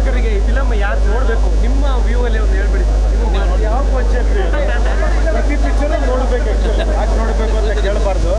ಪ್ರೇಕ್ಷಕರಿಗೆ ಈ ಫಿಲಮ್ ಯಾರು ನೋಡಬೇಕು ನಿಮ್ಮ ವ್ಯೂ ಅಲ್ಲಿ ಒಂದು ಹೇಳ್ಬಿಡಿ ಸರ್ ಯಾವ ಕ್ವಶನ್ ಪ್ರತಿ ಪಿಕ್ಚರ್ ನೋಡ್ಬೇಕು ಆ್ಯಕ್ಚುಲಿ ಯಾಕೆ ನೋಡಬೇಕು ಅಂತ ಕೇಳಬಾರ್ದು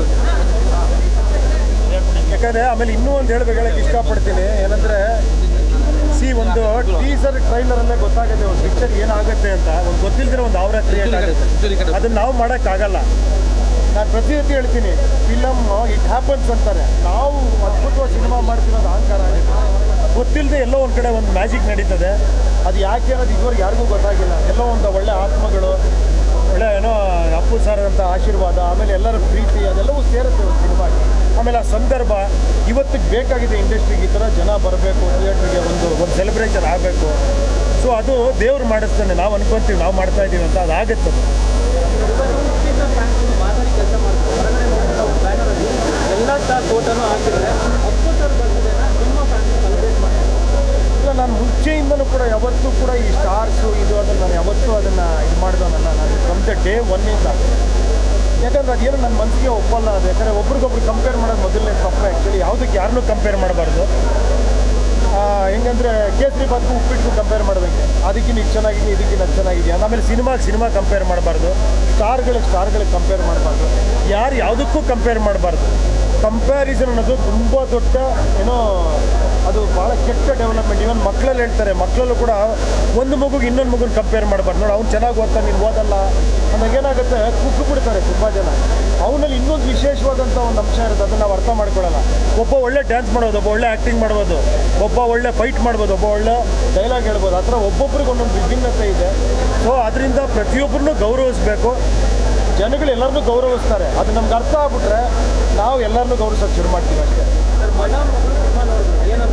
ಯಾಕಂದರೆ ಆಮೇಲೆ ಇನ್ನೂ ಒಂದು ಹೇಳ್ಬೇಕು ಹೇಳಕ್ಕೆ ಇಷ್ಟಪಡ್ತೀನಿ ಏನಂದರೆ ಸಿ ಒಂದು ಟೀಸರ್ ಟ್ರೈಲರಲ್ಲೇ ಗೊತ್ತಾಗುತ್ತೆ ಒಂದು ಪಿಕ್ಚರ್ ಏನಾಗುತ್ತೆ ಅಂತ ಒಂದು ಗೊತ್ತಿಲ್ಲದಿರೋ ಒಂದು ಅವರ ಕ್ರಿಯೇಟ್ ಆಗುತ್ತೆ ಅದನ್ನು ನಾವು ಮಾಡೋಕ್ಕಾಗಲ್ಲ ನಾನು ಪ್ರತಿ ರೀತಿ ಹೇಳ್ತೀನಿ ಫಿಲಮ್ ಇಟ್ ಹ್ಯಾಪನ್ಸ್ ಅಂತಾರೆ ನಾವು ಅದ್ಭುತವಾಗಿ ಸಿನಿಮಾ ಮಾಡ್ತಿರೋದು ಅಹಂಕಾರ ಆಗಿದೆ ಗೊತ್ತಿಲ್ಲದೆ ಎಲ್ಲೋ ಒಂದು ಕಡೆ ಒಂದು ಮ್ಯಾಜಿಕ್ ನಡೀತದೆ ಅದು ಯಾಕೆ ಅನ್ನೋದು ಇದುವರೆಗೆ ಯಾರಿಗೂ ಗೊತ್ತಾಗಿಲ್ಲ ಎಲ್ಲೋ ಒಂದು ಒಳ್ಳೆ ಆತ್ಮಗಳು ಒಳ್ಳೆ ಏನೋ ಅಪ್ಪು ಸರ್ ಅಂತ ಆಶೀರ್ವಾದ ಆಮೇಲೆ ಎಲ್ಲರ ಪ್ರೀತಿ ಅದೆಲ್ಲವೂ ಸೇರುತ್ತೆ ಒಂದು ಸಿನಿಮಾಗೆ ಆಮೇಲೆ ಆ ಸಂದರ್ಭ ಇವತ್ತಿಗೆ ಬೇಕಾಗಿದೆ ಇಂಡಸ್ಟ್ರಿಗೆ ಈ ಥರ ಜನ ಬರಬೇಕು ಥಿಯೇಟ್ರಿಗೆ ಒಂದು ಒಂದು ಸೆಲೆಬ್ರೇಷನ್ ಆಗಬೇಕು ಸೊ ಅದು ದೇವ್ರು ಮಾಡಿಸ್ತಾನೆ ನಾವು ಅನ್ಕೊಂತೀವಿ ನಾವು ಮಾಡ್ತಾ ಇದ್ದೀವಿ ಅಂತ ಅದಾಗುತ್ತೆ ಅದು ಮಾತಾಡಿ ಕೆಲಸ ಮಾಡ್ತಾರೆ ಹೊರಗಡೆ ನೋಡಿದ್ರೆ ಒಂದು ಬ್ಯಾನರ್ ಅಲ್ಲಿ ಎಲ್ಲ ಸ್ಟಾರ್ ಫೋಟೋನು ಹಾಕಿದ್ರೆ ಅಪ್ಪು ಸರ್ ಬರ್ತಿದ್ದೇನೆ ನಿಮ್ಮ ಫ್ಯಾಮಿಲಿ ಸೆಲೆಬ್ರೇಟ್ ಮಾಡ್ತಾರೆ ಇಲ್ಲ ನಾನು ಮುಂಚೆಯಿಂದನೂ ಕೂಡ ಯಾವತ್ತೂ ಕೂಡ ಈ ಸ್ಟಾರ್ಸು ಇದು ಅದನ್ನು ನಾನು ಯಾವತ್ತೂ ಅದನ್ನು ಇದು ಮಾಡಿದವನಲ್ಲ ನಾನು ಫ್ರಮ್ ದ ಡೇ ಒನ್ನಿಂದ ಯಾಕಂದ್ರೆ ಅದೇನು ನನ್ನ ಮನಸ್ಸಿಗೆ ಒಪ್ಪಲ್ಲ ಅದು ಯಾಕಂದರೆ ಒಬ್ರಿಗೊಬ್ರು ಕಂಪೇರ್ ಮಾಡೋದು ಮೊದಲನೇ ತಪ್ಪು ಆ್ಯಕ್ಚುಲಿ ಯಾವುದಕ್ಕೆ ಯಾರನ್ನೂ ಕಂಪೇರ್ ಮಾಡಬಾರ್ದು ಹೆಂಗಂದ್ರೆ ಕೇಸರಿ ಬಾತ್ಗೂ ಉಪ್ಪಿಟ್ಟು ಕಂಪೇರ್ ಮಾಡ್ದಂಗೆ ಅದಕ್ಕಿಂತ ಇದು ಚೆನ್ನಾಗಿದೆ ಇದಕ್ಕಿಂತ ಅದು ಚೆನ್ನಾಗಿದೆ ಆಮೇಲೆ ಸಿನಿಮಾಗೆ ಸಿನಿಮಾ ಕಂಪೇರ್ ಮಾಡಬಾರ್ದು ಸ್ಟಾರ್ಗಳಿಗೆ ಸ್ಟಾರ್ಗಳಿಗೆ ಕಂಪೇರ್ ಮಾಡಬಾರ್ದು ಯಾರು ಯಾವುದಕ್ಕೂ ಕಂಪೇರ್ ಮಾಡಬಾರ್ದು ಕಂಪ್ಯಾರಿಸನ್ ಅನ್ನೋದು ತುಂಬ ದೊಡ್ಡ ಏನೋ ಅದು ಭಾಳ ಕೆಟ್ಟ ಡೆವಲಪ್ಮೆಂಟ್ ಇವನ್ ಮಕ್ಕಳಲ್ಲಿ ಹೇಳ್ತಾರೆ ಮಕ್ಕಳಲ್ಲೂ ಕೂಡ ಒಂದು ಮಗುಗೆ ಇನ್ನೊಂದು ಮಗುನ ಕಂಪೇರ್ ಮಾಡಬಾರ್ದು ನೋಡಿ ಅವ್ನು ಚೆನ್ನಾಗಿ ಓದ್ತಾನೆ ನೀನು ಓದಲ್ಲ ಅಂದಾಗ ಏನಾಗುತ್ತೆ ಕುಗ್ಗು ಬಿಡ್ತಾರೆ ತುಂಬ ಜನ ಅವನಲ್ಲಿ ಇನ್ನೊಂದು ವಿಶೇಷವಾದಂಥ ಒಂದು ಅಂಶ ಇರುತ್ತೆ ಅದನ್ನು ನಾವು ಅರ್ಥ ಮಾಡ್ಕೊಳ್ಳಲ್ಲ ಒಬ್ಬ ಒಳ್ಳೆ ಡ್ಯಾನ್ಸ್ ಮಾಡ್ಬೋದು ಒಬ್ಬ ಒಳ್ಳೆ ಆ್ಯಕ್ಟಿಂಗ್ ಮಾಡ್ಬೋದು ಒಬ್ಬ ಒಳ್ಳೆ ಫೈಟ್ ಮಾಡ್ಬೋದು ಒಬ್ಬ ಒಳ್ಳೆ ಡೈಲಾಗ್ ಹೇಳ್ಬೋದು ಆ ಥರ ಒಬ್ಬೊಬ್ರಿಗೆ ಒಂದೊಂದು ವಿಭಿನ್ನತೆ ಇದೆ ಸೊ ಅದರಿಂದ ಪ್ರತಿಯೊಬ್ಬರನ್ನೂ ಗೌರವಿಸಬೇಕು ಜನಗಳು ಎಲ್ಲರನ್ನೂ ಗೌರವಿಸ್ತಾರೆ ಅದು ನಮ್ಗೆ ಅರ್ಥ ಆಗ್ಬಿಟ್ರೆ ನಾವು ಎಲ್ಲರನ್ನೂ ಗೌರವಿಸೋಕೆ ಶುರು ಮಾಡ್ತೀವಿ ಅಷ್ಟೇ ಸರ್ ಮನ ಮಗಳು ಸಿನಿಮಾ ನೋಡಿದ್ರು ಏನಂದ್ರೆ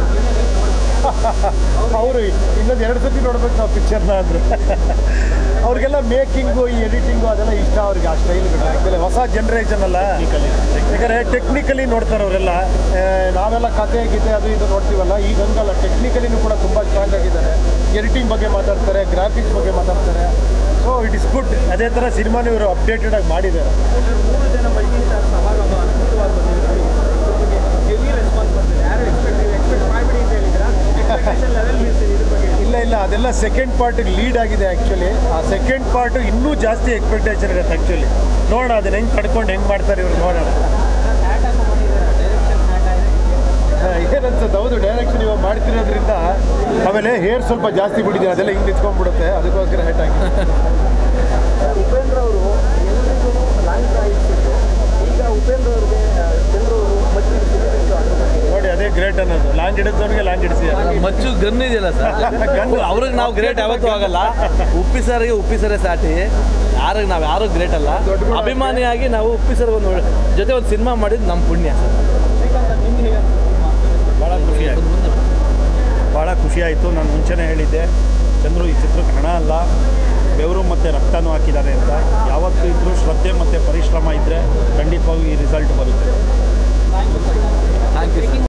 ಅವರು ಇನ್ನೊಂದು ಎರಡು ಸತಿ ನೋಡ್ಬೇಕು ನಾವು ಪಿಕ್ಚರ್ನ ಅಂದ್ರೆ ಅವ್ರಿಗೆಲ್ಲ ಮೇಕಿಂಗು ಈ ಎಡಿಟಿಂಗು ಅದೆಲ್ಲ ಇಷ್ಟ ಅವ್ರಿಗೆ ಆ ಸ್ಟೈಲ್ಗಳು ಯಾಕಂದರೆ ಹೊಸ ಜನ್ರೇಷನ್ ಅಲ್ಲ ಯಾಕಂದರೆ ಟೆಕ್ನಿಕಲಿ ನೋಡ್ತಾರೆ ಅವರೆಲ್ಲ ನಾವೆಲ್ಲ ಕತೆ ಗೀತೆ ಅದು ಇದು ನೋಡ್ತೀವಲ್ಲ ಈಗ ಹಂಗಲ್ಲ ಟೆಕ್ನಿಕಲಿನೂ ಕೂಡ ತುಂಬ ಸ್ಟ್ರಾಂಗ್ ಆಗಿದ್ದಾರೆ ಎಡಿಟಿಂಗ್ ಬಗ್ಗೆ ಮಾತಾಡ್ತಾರೆ ಗ್ರಾಫಿಕ್ಸ್ ಬಗ್ಗೆ ಮಾತಾಡ್ತಾರೆ ಸೊ ಇಟ್ ಇಸ್ ಗುಡ್ ಅದೇ ಥರ ಸಿನಿಮಾನು ಇವರು ಅಪ್ಡೇಟೆಡ್ ಆಗಿ ಮಾಡಿದ್ದಾರೆ ಮೂರು ಜನ ಮಲ್ಟಿ ಸ್ಟಾರ್ ಸಮಾಗಮ ಅದ್ಭುತವಾಗಿ ಬಂದಿದೆ ಇದ್ರ ಬಗ್ಗೆ ಹೆವಿ ರೆಸ್ಪಾನ್ಸ್ ಬರ್ತಿದೆ ಯಾರು ಎಕ್ಸ್ಪೆಕ್ಟ್ ಎಕ್ಸ್ಪೆಕ್ಟ್ ಮಾಡಬೇಡಿ ಅಂತ ಹೇಳಿದ್ರ ಎಕ್ಸ್ಪೆಕ್ಟೇಷನ್ ಲೆವೆಲ್ ಮೀರಿಸಿದೆ ಇದ್ರ ಬಗ್ಗೆ ಇಲ್ಲ ಇಲ್ಲ ಅದೆಲ್ಲ ಸೆಕೆಂಡ್ ಪಾರ್ಟಿಗೆ ಲೀಡ್ ಆಗಿದೆ ಆ್ಯಕ್ಚುಲಿ ಆ ಸೆಕೆಂಡ್ ಪಾರ್ಟು ಇನ್ನೂ ಜಾಸ್ತಿ ಎಕ್ಸ್ಪೆಕ್ಟೇಷನ್ ಇರುತ್ತೆ ಆ್ಯಕ್ಚುಲಿ ನೋಡೋಣ ಅದನ್ನ ಹೆಂಗೆ ತಡ್ಕೊಂಡು ಹೆಂಗೆ ಮಾಡ್ತಾರೆ ಇವ್ರು ನೋಡೋಣ ಹ್ಯಾಟ್ ಹಾಕೋ ಮಾಡಿದ್ದಾರೆ ಡೈರೆಕ್ಷನ್ ಹ್ಯಾಟ್ ಆಗಿದೆ ಏನನ್ಸುತ್ತೆ ಹೌದು ಡೈರೆಕ್ಷನ್ ಇವಾಗ ಮಾಡ್ತಿರೋದ್ರಿಂದ ಆಮೇಲೆ ಹೇರ್ ಸ್ವಲ್ಪ ಜಾಸ್ತಿ ಬಿಟ್ಟಿದೆ ಅದೆಲ್ಲ ಹಿಂಗೆ ನಿಂತ್ಕೊಂಡ್ಬಿಡುತ್ತೆ ಅದಕ್ಕೋಸ್ಕರ ಹೆಟ್ ಹಾಕಿ ಉಪೇಂದ್ರ ಅವರು ಎಲ್ರಿಗೂ ಲಾಂಗ್ ಇಟ್ಟಿದ್ದು ಈಗ ಉಪೇಂದ್ರ ಅವರಿಗೆ ಚಂದ್ರು ಅವರು ಮಚ್ಚಿಗೆ ಸಿಗಬೇಕು ಅದ್ರ ಬಗ್ಗೆ ನೋಡಿ ಅದೇ ಗ್ರೇಟ್ ಅನ್ನೋದು ಲಾಂಗ್ ಹಿಡಿದವ್ರಿಗೆ ಲಾಂಗ್ ಹಿಡಿಸಿ ಮಚ್ಚು ಗನ್ ಇದೆಯಲ್ಲ ಸರ್ ಅವ್ರಿಗೆ ನಾವು ಗ್ರೇಟ್ ಯಾವತ್ತೂ ಆಗಲ್ಲ ಉಪ್ಪಿ ಸರ್ಗೆ ಉಪ್ಪಿ ಸರೇ ಸಾಟಿ ಯಾರಿಗೆ ನಾವು ಯಾರು ಗ್ರೇಟ್ ಅಲ್ಲ ಅಭಿಮಾನಿಯಾಗಿ ನಾವು ಉಪ್ಪಿ ಸರ್ ಒಂದು ಜೊತೆ ಒಂದು ಸಿನಿಮಾ ಮಾಡಿದ್ದು ನಮ್ಮ ಪುಣ್ಯ ಸರ್ ಶ್ರೀಕಾಂತ್ ನಿಮ್ಗೆ ಹೇಗೆ ಭಾಳ ಖುಷಿ ಆಯಿತು ಭಾಳ ಖುಷಿ ಆಯಿತು ನಾನು ಮುಂಚೆನೇ ಹೇಳಿದ್ದೆ ಚಂದ್ರು ಈ ಚಿತ್ರಕ್ಕೆ ಹಣ ಅಲ್ಲ ಬೆವರು ಮತ್ತು ರಕ್ತನೂ ಹಾಕಿದ್ದಾರೆ ಅಂತ ಯಾವತ್ತೂ ಇದ್ದರೂ ಶ್ರದ್ಧೆ ಮತ್ತು ಪರಿಶ್ರಮ ಇದ್ದರೆ ಖಂಡಿತವಾಗೂ ಈ ರಿಸಲ್ಟ್ ಬರುತ್ತೆ ಥ್ಯಾಂಕ್ ಯು ಸರ್